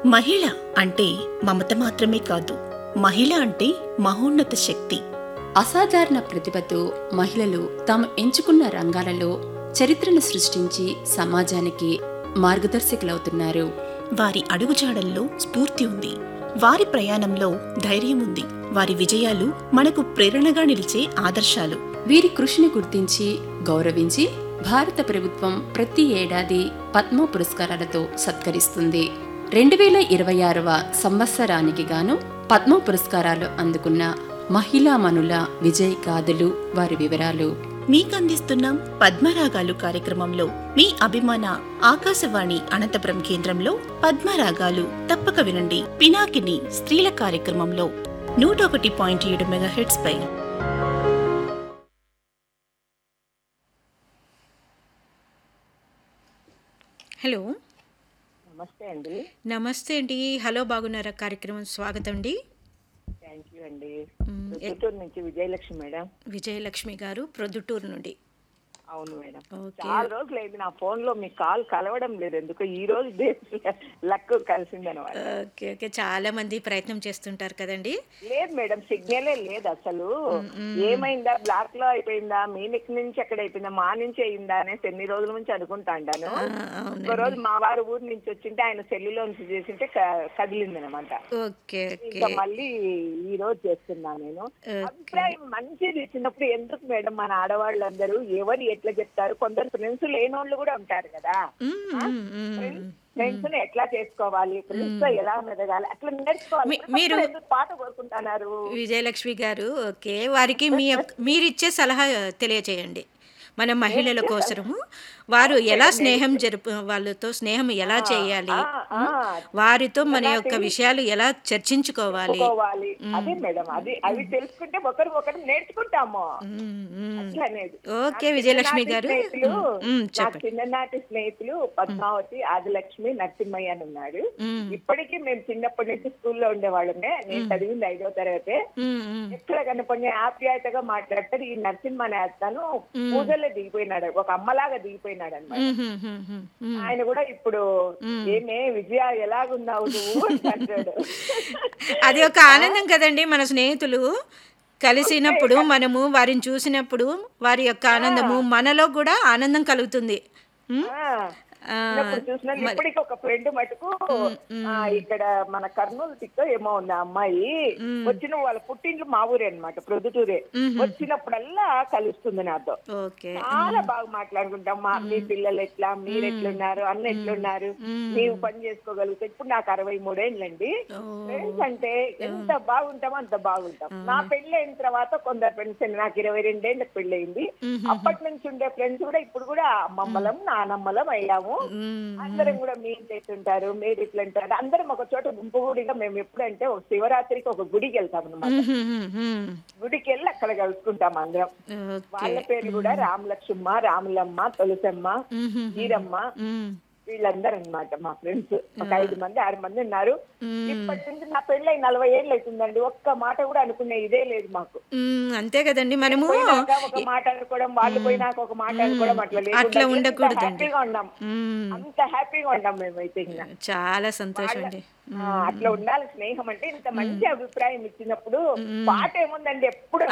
మహిళ అంటే మమత మాత్రమే కాదు మహిళ అంటే మహోన్నత శక్తి అసాధారణ ప్రతిభతో మహిళలు తాము ఎంచుకున్న రంగాలలో చరిత్రను సృష్టించి సమాజానికి మార్గదర్శకులవుతున్నారు వారి అడుగుజాడల్లో స్ఫూర్తి ఉంది వారి ప్రయాణంలో ధైర్యం ఉంది వారి విజయాలు మనకు ప్రేరణగా నిలిచే ఆదర్శాలు వీరి కృషిని గుర్తించి గౌరవించి భారత ప్రభుత్వం ప్రతి ఏడాది పద్మ పురస్కారాలతో సత్కరిస్తుంది రెండు వేల ఇరవై ఆరవ సంవత్సరానికి గాను పద్మ పురస్కారాలు అందుకున్న మహిళామణుల విజయ్ గాథలు వారి వివరాలు మీకందిస్తున్నాం పద్మరాగాలు కార్యక్రమంలో మీ అభిమాన ఆకాశవాణి అనంతపురం కేంద్రంలో పద్మరాగాలు తప్పక వినండి పినాకిని స్త్రీల కార్యక్రమంలో నూట ఒకటి పాయింట్ ఏడు మెగాహెట్స్ పై హలో నమస్తే అండి నమస్తే అండి హలో బాగున్నారా కార్యక్రమం స్వాగతం అండి థ్యాంక్ యూ అండి మ్, ఎ- చిత్తూరు నుంచి విజయలక్ష్మి మేడం విజయలక్ష్మి గారు ప్రొద్దుటూరు నుండి అవును మేడం ఓకే చాలా రోజులు అయింది నా ఫోన్ లో మీ కాల్ కలవడం లేదు ఎందుకు ఈ రోజు లక్ కలిసిందనమాట ఓకే ఓకే చాలా మంది ప్రయత్నం చేస్తుంటారు కదండి లేదు మేడం సిగ్నలే లేదు అసలు ఏమైందా బ్లాక్ లో అయిపోయిందా మీ నెక్ నుంచి ఎక్కడ అయిపోయిందా మా నుంచి అయిందా అనేసి ఎన్ని రోజుల నుంచి అనుకుంటాండాను ఆ, అవునండి ఒక రోజు మా వారు ఊరు నుంచి వచ్చింటే ఆయన సెల్లులో నుంచి చేసింటే కదిలింది అనమాట ఓకే ఓకే ఇంకా మళ్ళీ ఈ రోజు చేస్తున్నా నేను అభిప్రాయం మంచిది చిన్నప్పుడు ఎందుకు మేడం మన ఆడవాళ్ళందరూ ఎవరు ఎట్లా చెప్తారు కొందరు ఫ్రెండ్స్ లేనోళ్ళు కూడా ఉంటారు కదా మ్, మ్, మ్. ఫ్రెండ్స్ ని ఎట్లా చేసుకోవాలి ఫ్రెండ్స్ తో ఎలా మెదగాలి అట్లా నేర్చుకోవాలి మీ- మీరు- అప్పుడు ఎందుకు పాట కోరుకుంటున్నారు విజయలక్ష్మి గారు ఓకే వారికి మీ యొక్క- మీరిచ్చే సలహా తెలియచేయండి మన మహిళల కోసము వారు ఎలా స్నేహం జరుపు వాళ్ళతో స్నేహం ఎలా చేయాలి ఆ, ఆ, వారితో మన యొక్క విషయాలు ఎలా చర్చించుకోవాలి చెప్పుకోవాలి అదే మేడం అది అవి తెలుసుకుంటే ఒకరు ఒకరు నేర్చుకుంటాము మ్, మ్. అట్లా అనేది ఓకే నా విజయలక్ష్మి చిన్ననాటి గారు స్నేహితులు, మ్, నా చెప్పండి చిన్ననాటి స్నేహితులు పద్మావతి ఆదిలక్ష్మి నరసింహయ్య అని ఉన్నాడు మ్, ఇప్పటికీ మేము చిన్నప్పటి నుంచి స్కూల్లో ఉండేవాళ్ళమే నేను చదివింది ఐదో తరగతి మ్, మ్. ఎక్కడ కనపడి ఆప్యాయతగా మాట్లాడతాడు ఈ నరసింహ అనే అతను పూజల్లో దిగిపోయినాడు ఒక అమ్మలాగా దిగిపోయినాడు అనమాట మ్, మ్, మ్, మ్, మ్. ఆయన కూడా ఇప్పుడు ఏమే విజయ ఎలాగున్నావు నువ్వు అని అంటాడు అది ఒక ఆనందం కదండి మన స్నేహితులు కలిసినప్పుడు మనము వారిని చూసినప్పుడు వారి యొక్క ఆనందము మనలో కూడా ఆనందం కలుగుతుంది మ్? ఆ, ఆ, చిన్నప్పుడు చూసినా ఇప్పటికి ఒక ఫ్రెండ్ మటుకు ఆ, ఇక్కడ మన కర్నూలు దిక్కు ఏమో ఉంది ఆ అమ్మాయి వచ్చిన వాళ్ళ పుట్టింట్లు మా ఊరే అనమాట ప్రొద్దుటూరే వచ్చినప్పుడల్లా కలుస్తుంది నాతో ఓకే చాలా బాగా మాట్లాడుకుంటాం మా మీ పిల్లలు ఎట్లా మీరు ఎట్లున్నారు అన్న ఎట్లున్నారు నీవు పని చేసుకోగలుగుతా ఇప్పుడు నాకు అరవై మూడేళ్ళండి ఫ్రెండ్స్ అంటే ఎంత బాగుంటామో అంత బాగుంటాం నా పెళ్లి అయిన తర్వాత కొందరు ఫ్రెండ్స్ నాకు ఇరవై రెండేళ్ళకి పెళ్లి అయింది అప్పటి నుంచి ఉండే ఫ్రెండ్స్ కూడా ఇప్పుడు కూడా అమ్మమ్మలం నానమ్మలం అయ్యాము మ్, అందరం కూడా మీరు ఎట్లుంటారు మీరు ఇట్లుంటారు అందరం ఒక చోట గుంపు గుడిగా మేము ఎప్పుడంటే ఒక శివరాత్రికి ఒక గుడికి వెళ్తాం అనమాట మ్, మ్, మ్. గుడికి వెళ్ళి అక్కడ కలుసుకుంటాం అందరం ఓకే వాళ్ళ పేర్లు కూడా రామలక్ష్మమ్మ రాములమ్మ తులసమ్మ మ్, మ్, ఈరమ్మ మ్, వీళ్ళందరూ అన్నమాట మా ఫ్రెండ్స్ ఒక ఐదు మంది ఆరు మంది ఉన్నారు మ్. ఇప్పటి నుంచి నా పెళ్ళై నలభై ఏళ్ళు అవుతుందండి ఒక్క మాట కూడా అనుకునే ఇదే లేదు మాకు మ్, అంతే కదండి మనము పోయినాక ఒక మాట అనుకోవడం వాళ్ళు పోయినాక ఒక మాట అనుకోవడం అట్లా లేకుండా అట్లా ఎంత ఉండకూడదండి. హ్యాపీగా ఉన్నాం మ్, అంత హ్యాపీగా ఉన్నాం మేమైతే ఇంకా చాలా సంతోషం అండి ఆ, అట్లా ఉండాలి స్నేహం అంటే ఇంత మంచి అభిప్రాయం ఇచ్చినప్పుడు పాట ఏముందండి ఎప్పుడు